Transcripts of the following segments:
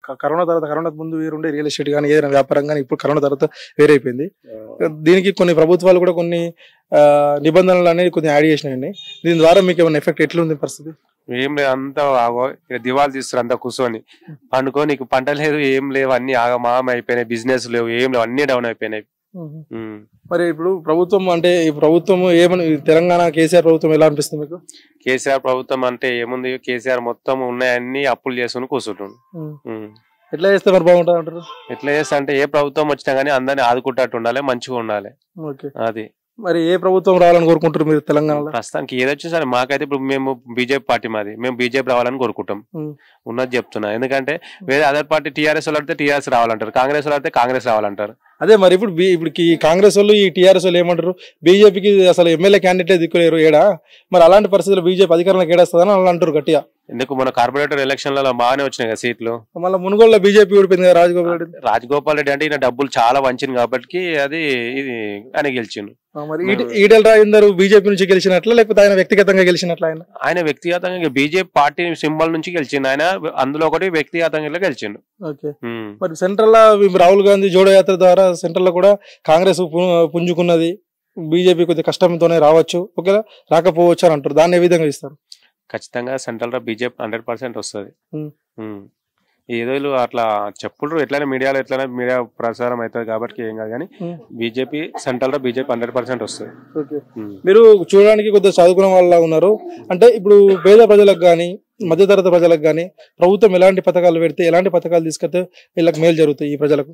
క- కరోనా తర్వాత కరోనా ముందు వేరుండే రియల్ ఎస్టేట్ కానీ ఏదైనా వ్యాపారం కానీ ఇప్పుడు కరోనా తర్వాత వేరైపోయింది దీనికి కొన్ని ప్రభుత్వాలు కూడా కొన్ని ఆ, నిబంధనలు అనేది కొన్ని యాడ్ చేసినాయండి దీని ద్వారా మీకు ఏమైనా ఎఫెక్ట్ ఎట్లుంది పరిస్థితి ఏం లేదు అంతా ఆగో ఇక దివాళి తీస్తారు అంతా కూర్చొని పండుకో నీకు పంట లేదు ఏం లేవు అన్ని ఆగమాగం అయిపోయినాయి బిజినెస్ లేవు ఏం లేవు అన్ని డౌన్ అయిపోయినాయి ఉమ్. మరి ఇప్పుడు ప్రభుత్వం అంటే ఈ ప్రభుత్వం ఏమని ఈ తెలంగాణ కేసీఆర్ ప్రభుత్వం ఎలా అనిపిస్తుంది మీకు కేసీఆర్ ప్రభుత్వం అంటే ఏముంది కేసీఆర్ మొత్తం ఉన్నాయన్ని అప్పులు చేసుకుని కూర్చుంటుండు ఉమ్. ఎట్లా చేస్తే మరి బాగుంటుంది అంటారు ఎట్లా చేస్తా అంటే ఏ ప్రభుత్వం వచ్చినా గానీ అందరిని ఆదుకుంటట్టు ఉండాలి మంచిగా ఉండాలి ఓకే అది మరి ఏ ప్రభుత్వం రావాలని కోరుకుంటారు మీరు తెలంగాణలో ప్రస్తుతానికి ఏదొచ్చినా సరే మాకైతే ఇప్పుడు మేము బీజేపీ పార్టీ మాది మేము బీజేపీ రావాలని కోరుకుంటాం ఉమ్. ఉన్నది చెప్తున్నా ఎందుకంటే వేరే అదర్ పార్టీ టీఆర్ఎస్ వాళ్ళు అయితే టీఆర్ఎస్ రావాలంటారు కాంగ్రెస్ వాళ్ళు అయితే కాంగ్రెస్ రావాలంటారు అదే మరి ఇప్పుడు బి- ఇప్పుడు ఈ కాంగ్రెస్ వాళ్ళు ఈ టీఆర్ఎస్ వాళ్ళు ఏమంటారు బీజేపీకి అసలు ఎమ్మెల్యే క్యాండిడేట్ దిక్కులేరు ఏడా మరి అలాంటి పరిస్థితుల్లో బీజేపీ అధికారంలోకి ఏడేస్తుందని వాళ్ళు అంటారు గట్టిగా ఎందుకు మన కార్పొరేటర్ ఎలక్షన్లలో బాగానే వచ్చినాయి కదా సీట్లు మళ్ళీ మునుగోళ్ళ బీజేపీ ఓడిపోయింది కదా రాజగోపాల్ రెడ్డి రాజగోపాల్ రెడ్డి అంటే ఈయన డబ్బులు చాలా వంచింది కాబట్టి అది ఇది ఆయన గెలిచిండు ఆ, మరి ఈట- ఈటెల రాజేందర్ బీజేపీ నుంచి గెలిచినట్ల లేకపోతే ఆయన వ్యక్తిగతంగా గెలిచినట్ల ఆయన ఆయన వ్యక్తిగతంగా బీజేపీ పార్టీ సింబల్ నుంచి గెలిచిండు ఆయన అందులో ఒకటి వ్యక్తిగతంగా గెలిచిండు ఓకే ఉమ్. మరి సెంట్రల్ లో రాహుల్ గాంధీ జోడో యాత్ర ద్వారా సెంట్రల్ లో కూడా కాంగ్రెస్ పు- పుంజుకున్నది బీజేపీ కొద్దిగా కష్టంతోనే రావచ్చు ఒకవేళ రాకపోవచ్చు అని అంటారు దాన్ని ఏ విధంగా ఇస్తారు ఖచ్చితంగా సెంట్రల్ లో బీజేపీ హండ్రెడ్ పర్సెంట్ వస్తుంది ఉమ్. ఏదో వీళ్ళు అట్లా చెప్పుండ్రు ఎట్లయినా మీడియాలో ఎట్లయినా మీడియా ప్రసారం అవుతుంది కాబట్టి ఏం కాదు కానీ ఉమ్. బీజేపీ సెంట్రల్ లో బీజేపీ హండ్రెడ్ పర్సెంట్ వస్తుంది ఓకే ఉమ్. మీరు చూడడానికి కొద్దిగా చదువుకున్న వాళ్ళ ఉన్నారు అంటే ఇప్పుడు పేద ప్రజలకు కానీ మధ్యతరగతి ప్రజలకు కానీ ప్రభుత్వం ఎలాంటి పథకాలు పెడితే ఎలాంటి పథకాలు తీసుకొస్తే వీళ్ళకి మేలు జరుగుతాయి ఈ ప్రజలకు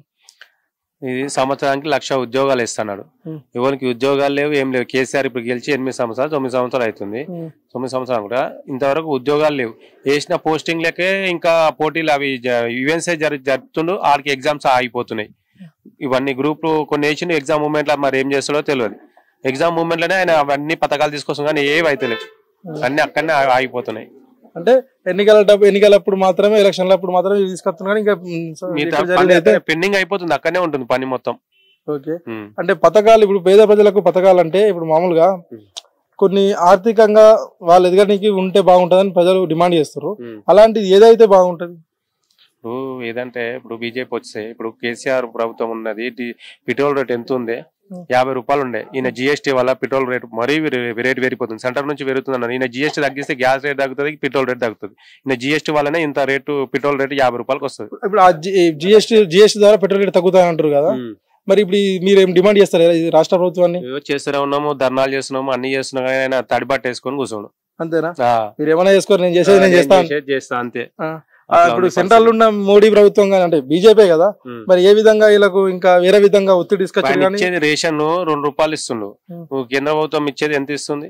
ఇది సంవత్సరానికి లక్ష ఉద్యోగాలు ఇస్తున్నాడు ఉమ్. ఎవరికి ఉద్యోగాలు లేవు ఏం లేవు కేసీఆర్ ఇప్పుడు గెలిచి ఎనిమిది సంవత్సరాలు తొమ్మిది సంవత్సరాలు అవుతుంది తొమ్మిది సంవత్సరాలు కూడా ఇంతవరకు ఉద్యోగాలు లేవు వేసిన పోస్టింగ్ లకే ఇంకా పోటీలు అవి ఈవెంట్స్ జరు జరుపుతుండు వాళ్ళకి ఎగ్జామ్స్ ఆగిపోతున్నాయి ఇవన్నీ గ్రూప్ కొన్ని వేసిన ఎగ్జామ్ మూమెంట్ లో మరి ఏం చేస్తాడో తెలియదు ఎగ్జామ్ మూమెంట్ లోనే ఆయన అవన్నీ పథకాలు తీసుకొస్తాం కానీ ఏవి అయితే లేవు అన్ని అక్కడనే ఆ- ఆగిపోతున్నాయి అంటే ఎన్నికల డబ్బు ఎన్నికలప్పుడు మాత్రమే ఎలక్షన్ల అప్పుడు మాత్రమే ఇవి తీసుకొస్తున్నారు ఇంకా ఉమ్, సో మిగతా ఇక్కడ పని జరిగేది అయితే అయితే పెండింగ్ అయిపోతుంది అక్కడనే ఉంటుంది పని మొత్తం ఓకే ఉమ్. అంటే పథకాలు ఇప్పుడు పేద ప్రజలకు పథకాలు అంటే ఇప్పుడు మామూలుగా ఉమ్. కొన్ని ఆర్థికంగా వాళ్ళు ఎదగడానికి ఉంటే బాగుంటుందని ప్రజలు డిమాండ్ చేస్తారు ఉమ్. అలాంటిది ఏదైతే బాగుంటది ఇప్పుడు ఏదంటే ఇప్పుడు బీజేపీ వస్తే ఇప్పుడు కేసీఆర్ ప్రభుత్వం ఉన్నది డి- పెట్రోల్ రేట్ ఎంత ఉంది ఉం. యాభై రూపాయలు ఉండే ఈయన జిఎస్టీ వల్ల పెట్రోల్ రేట్ మరీ వెరి- రేట్ పెరిగిపోతుంది సెంటర్ నుంచి పెరుగుతుంది అన్నారు ఈయన జిఎస్టీ తగ్గిస్తే గ్యాస్ రేట్ తగ్గుతుంది పెట్రోల్ రేట్ తగ్గుతుంది ఈయన జిఎస్టీ వల్లనే ఇంత రేటు పెట్రోల్ రేట్ యాభై రూపాయలకి వస్తుంది ఇప్పుడు ఆ జిఎస్టీ జిఎస్టీ ద్వారా పెట్రోల్ రేట్ తగ్గుతాయి అంటారు కదా మరి ఇప్పుడు ఈ మీరు ఏం డిమాండ్ చేస్తారు ఈ రాష్ట్ర ప్రభుత్వాన్ని ఏవో చేస్తూనే ఉన్నాము ధర్నాలు చేస్తున్నాము అన్ని చేస్తున్నాం కానీ ఆయన తడిబట్ట వేసుకొని కూర్చోడు అంతేనా ఆ. మీరు ఏమైనా చేసుకోరు నేను చేసేది నేను నేను చేస్తాను చేసేది చేస్తా అంతే ఆ. ఆ, అట్లా ఇప్పుడు ఉంది సెంట్రల్ ఉన్న మోడీ ప్రభుత్వం కానీ అంటే బీజేపీ కదా ఉం. మరి ఏ విధంగా వీళ్ళకు ఇంకా వేరే విధంగా ఒత్తిడి తీసుకొచ్చారు ఆయన కానీ ఇచ్చేది రేషన్ రెండు రూపాయలు ఇస్తుండు ఉం. నువ్వు కేంద్ర ప్రభుత్వం ఇచ్చేది ఎంత ఇస్తుంది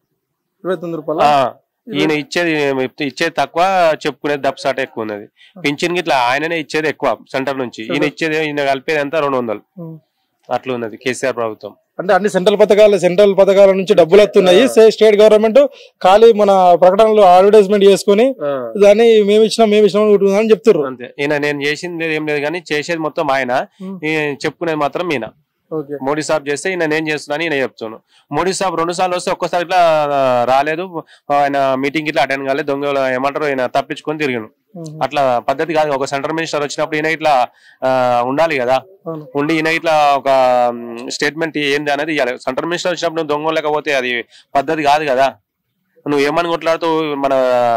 ఇరవై తొమ్మిది రూపాయలు ఆ ఈయన ఇచ్చేది ఇచ్చేది తక్కువ చెప్పుకునేది దప్సాట ఎక్కువ ఉన్నది పింఛన్ గిట్లా ఆయననే ఇచ్చేది ఎక్కువ సెంటర్ నుంచి ఈయన ఇచ్చేది ఈయన కలిపేది ఎంత రెండు వందలు ఉం. అట్లా ఉన్నది కేసీఆర్ ప్రభుత్వం అంటే అన్ని సెంట్రల్ పథకాలు సెంట్రల్ పథకాల నుంచి డబ్బులు వస్తున్నాయి స్టే- స్టేట్ గవర్నమెంట్ ఖాళీ మన ప్రకటనలో అడ్వర్టైజ్మెంట్ చేసుకుని దాన్ని మేము ఇచ్చినాం మేము ఇచ్చినాం అని చెప్తున్నారు అంతే ఈయన నేను చేసింది ఏం లేదు కానీ చేసేది మొత్తం ఆయన ఉం. ఈయన చెప్పుకునేది మాత్రం ఈయన ఓకే మోడీ సాబ్ చేస్తే ఈయన నేను చేస్తున్నాను ఈయన చెప్తాను మోడీ సాబ్ రెండు సార్లు వస్తే ఒక్కసారి ఇట్లా ఆ, రాలేదు ఆయన మీటింగ్ ఇట్లా అటెండ్ కాలేదు దొంగ ఏమంటారు ఆయన తప్పించుకొని తిరిగాను అట్లా పద్ధతి కాదు ఒక సెంటర్ మినిస్టర్ వచ్చినప్పుడు ఈయన ఇట్లా ఆ, ఉండాలి కదా అవును. ఉండి ఈయన ఇట్లా ఒక స్టేట్మెంట్ ఏంది అనేది ఇవ్వాలి సెంటర్ మినిస్టర్ వచ్చినప్పుడు నువ్వు దొంగ లేకపోతే అది పద్ధతి కాదు కదా నువ్వు ఏమని కొట్లాడుతూ మన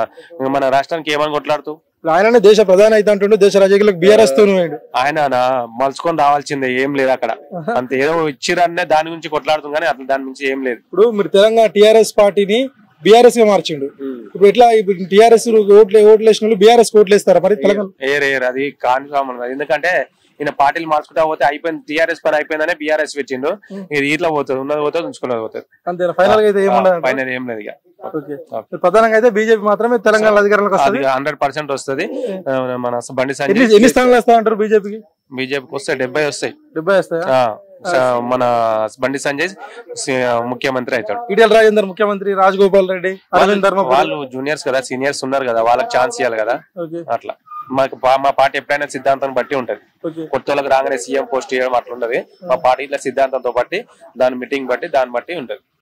మన రాష్ట్రానికి ఏమని కొట్లాడుతూ ఆయననే దేశ ప్రధాని అయితే అంటుండే దేశ రాజకీయాలకు బీఆర్ఎస్ తో పోయిండు. ఆయన నా మలుచుకొని రావాల్సిందే ఏం లేదు అక్కడ అంత ఏదో ఇచ్చిరన్నే దాని గురించి కొట్లాడుతుంది కానీ అట్లా దాని నుంచి ఏం లేదు ఇప్పుడు మీరు తెలంగాణ టిఆర్ఎస్ పార్టీని బీఆర్ఎస్ గా మార్చిండు ఇప్పుడు ఎట్లా ఇప్పుడు టిఆర్ఎస్ ఓట్లు ఓట్లు వేసిన వాళ్ళు బీఆర్ఎస్ ఓట్లు వేస్తారా మరి తెలంగాణ ఏర్ ఏర్ అది కాని కామన్ ఎందుకంటే ఈయన పార్టీలు మార్చుకుంటా పోతే అయిపోయింది టీఆర్ఎస్ పని అయిపోయిందనే బీఆర్ఎస్ పెట్టిండు ఇది ఇట్లా పోతుంది ఉన్నది పోతుంది ఉంచుకున్నది పోతుంది అంతేనా ఫైనల్ గా అయితే ఏముండదు పైన ఏం లేదు ఇక ఓకే ప్రధానంగా అయితే బీజేపీ మాత్రమే తెలంగాణ అధికారంలోకి అది వస్తుంది హండ్రెడ్ పర్సెంట్ వస్తుంది ఆ, మన బండి ఎన్ని సంజయ్ ఎన్ని స్థానాలు వేస్తా అంటారు బీజేపీకి బీజేపీకి వస్తే డెబ్బై వస్తాయి డెబ్బై వస్తాయా ఆ, స- మన బండి సంజయ్ సి- ముఖ్యమంత్రి అవుతాడు ఈటెల రాజేందర్ ముఖ్యమంత్రి రాజగోపాల్ రెడ్డి అరవింద్ ధర్మ వాళ్ళు జూనియర్స్ కదా సీనియర్స్ ఉన్నారు కదా వాళ్ళకి ఛాన్స్ ఇవ్వాలి కదా ఓకే అట్లా మాకు పా- మా పార్టీ ఎప్పుడైనా సిద్ధాంతాన్ని బట్టి ఉంటది ఓకే కొత్త వాళ్ళకి రాగానే సీఎం పోస్ట్ చేయడం అట్లా ఉండదు మా పార్టీ ఇట్లా సిద్ధాంతంతో బట్టి దాని మీటింగ్ బట్టి దాన్ని బట్టి ఉంటది